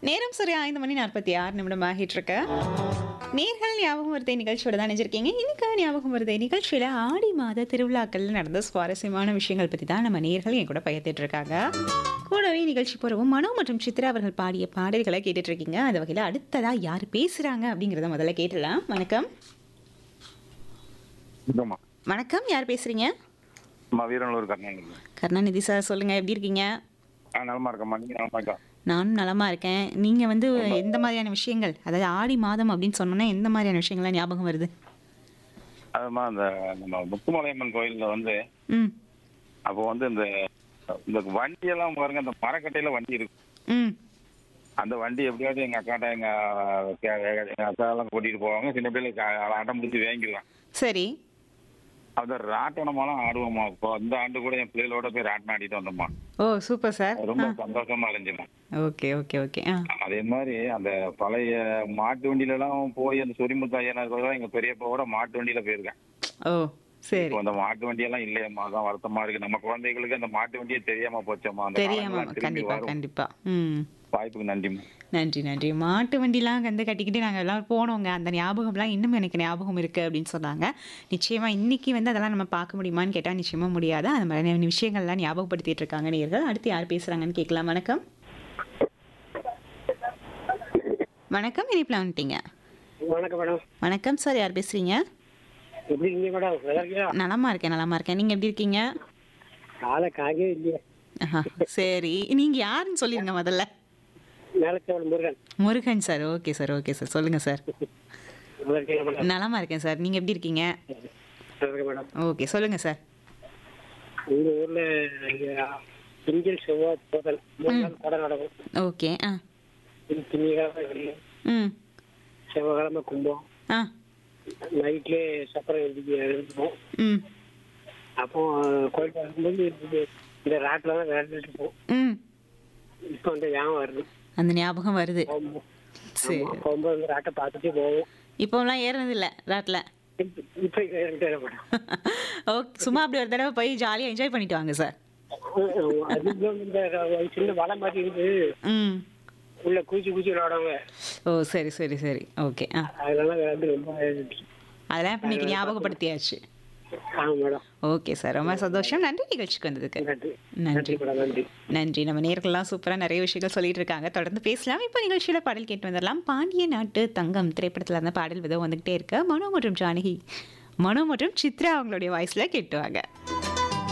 நேரம் சரியா ஐந்து மணி நாற்பத்தி ஆறு நிமிடம் ஆகிட்டு இருக்கு நேர்கள் ஞாபகம் வருதை நிகழ்ச்சியோட தான் நினைச்சிருக்கீங்க இன்னைக்கு ஞாபகம் வருதை நிகழ்ச்சியில் ஆடி மாத திருவிழாக்கள்ல நடந்த சுவாரஸ்யமான விஷயங்கள் பற்றி தான் நம்ம நேர்கள் என் கூட பகிர்ந்துட்டு இருக்காங்க கூடவே நிகழ்ச்சி போறவும் மனோ மற்றும் சித்ரா அவர்கள் பாடிய பாடல்களை கேட்டுட்டு இருக்கீங்க அந்த வகையில் அடுத்ததா யார் பேசுறாங்க அப்படிங்கிறத முதல்ல கேட்டுடலாம் வணக்கம் சுத்தமா வணக்கம் யார் பேசுறீங்க அம்மா வீரநல்லூர் கர்நாடகா கருணாநிதி சார் சொல்லுங்க எப்படி இருக்கீங்க ஆ நலமா இருக்கம்மா நீங்க நலமா இருக்கா நானும் நலமா இருக்கேன் நீங்க வந்து எந்த மாதிரியான விஷயங்கள் அதாவது ஆடி மாதம் அப்படின்னு சொன்னோன்னா எந்த மாதிரியான விஷயங்கள்லாம் ஞாபகம் வருது அதுமா அந்த நம்ம முத்துமலையம்மன் கோயில்ல வந்து ம் அப்போ வந்து இந்த இந்த வண்டி எல்லாம் பாருங்க அந்த மரக்கட்டையில வண்டி இருக்கு ம் அந்த வண்டி எப்படியாவது எங்க அக்காட்ட எங்க கே- எங்க அக்கா எல்லாம் கூட்டிட்டு போவாங்க சின்ன பிள்ளைல அடம் பிடிச்சி வாங்கிடுவேன் சரி அந்த ராட்டனமெல்லாம் ஆடுவோம்மா இப்போ இந்த ஆண்டு கூட என் பிள்ளைகளோட போய் ராட்டினம் ஆடிட்டு வந்தோம்மா ஓ சூப்பர் சார் ரொம்ப சந்தோஷமா இருந்துச்சுமா ஓகே ஓகே ஓகே ஆ அதே மாதிரி அந்த பழைய மாட்டு வண்டியில எல்லாம் போய் அந்த சொரிமுத்து ஐயனார் எங்க பெரியப்பாவோட மாட்டு வண்டியில போயிருக்கேன் ஓ சரி இப்போ அந்த மாட்டு வண்டி எல்லாம் இல்லையம்மா அதான் வருத்தமா இருக்கு நம்ம குழந்தைகளுக்கு அந்த மாட்டு வண்டியே தெரியாம போச்சம்மா அந்த தெரியாம காலங்கள்லாம் திரும்பி கண்டிப்பா வரும் கண்டிப்பா ம் வாய்ப்புக்கு நன்றிம்மா நன்றி நன்றி மாட்டு வண்டிலாம் வந்து கட்டிக்கிட்டு நாங்கள் எல்லாம் போனோங்க அந்த ஞாபகம்லாம் இன்னும் எனக்கு ஞாபகம் இருக்குது அப்படின்னு சொன்னாங்க நிச்சயமாக இன்னைக்கு வந்து அதெல்லாம் நம்ம பார்க்க முடியுமான்னு கேட்டால் நிச்சயமாக முடியாது அந்த மாதிரியான விஷயங்கள்லாம் ஞாபகப்படுத்திட்டு இருக்காங்க நேர்கள் அடுத்து யார் பேசுகிறாங்கன்னு கேட்கலாம் வணக்கம் வணக்கம் இனிப்பில் வந்துட்டீங்க வணக்கம் மேடம் வணக்கம் சார் யார் பேசுகிறீங்க எப்படி இருக்கீங்க மேடம் நல்லா இருக்கீங்களா நலமா இருக்கேன் நலமா இருக்கேன் நீங்கள் எப்படி இருக்கீங்க காலை காயே இல்லையே ஆஹா, சரி நீங்கள் யாருன்னு சொல்லிடுங்க முதல்ல Melacheval Murugan Murugan sir okay sir okay sir சொல்லுங்கள் சார் நல்லா இருக்கீங்க மேடம் நலமா இருக்கேன் சார் நீங்கள் எப்படி இருக்கீங்க நல்லா இருக்கேன் மேடம் ஓகே சொல்லுங்கள் சார் உங்க ஊர்ல இங்க திங்கள் செவ்வாய் போதல் மூணு நாள் கொடை நடக்கும் ஓகே ஆ திங்கக்கிழமை வெள்ளி ம் செவ்வாய்க்கிழமை கும்பம் ஆ நைட்லேயே சப்பரம் எழுதி எழுதுவோம் ம் அப்போ கோயில் வரும்போது இது இந்த ராட்டில் தான் விளையாண்டுட்டு இருப்போம் ம் இப்போ வந்து ஞாபகம் வருது அந்த ஞாபகம் வருது போகும்போது சரி ஆமா, போகும்போது அந்த ராட்டை பார்த்துட்டே போவோம் இப்போலாம் ஏறினது இல்லை ராட்டில் இப்ப- இப்போ இறங்கிட்டே மேடம் ஓகே சும்மா அப்படி ஒரு தடவை போய் ஜாலியாக என்ஜாய் பண்ணிட்டு வாங்க சார் அது இந்த சின்ன வலை மாதிரி இருந்து ம் உள்ள குச்சி குச்சி விளையாடுவாங்க ஓ சரி சரி சரி ஓகே ஆ அதெல்லாம் விளையாண்டு ரொம்ப அதெல்லாம் இப்போ இன்னைக்கு ஞாபகப்படுத்தியாச்சு ஆமா மேடம் ஓகே சார் ரொம்ப சந்தோஷம் நன்றி நிகழ்ச்சிக்கு வந்ததுக்கு நன்றி நன்றி நன்றி மேடம் நன்றி நன்றி நம்ம நேர்கள்லாம் சூப்பராக நிறைய விஷயங்கள் சொல்லிட்டு இருக்காங்க தொடர்ந்து பேசலாம் இப்போ நிகழ்ச்சியில் பாடல் கேட்டு வந்துடலாம் பாண்டிய நாட்டு தங்கம் திரைப்படத்தில் அந்த பாடல் விதம் வந்துகிட்டே இருக்கு மனோ மற்றும் ஜானகி மனோ மற்றும் சித்ரா அவங்களுடைய வாய்ஸில் கேட்டுவாங்க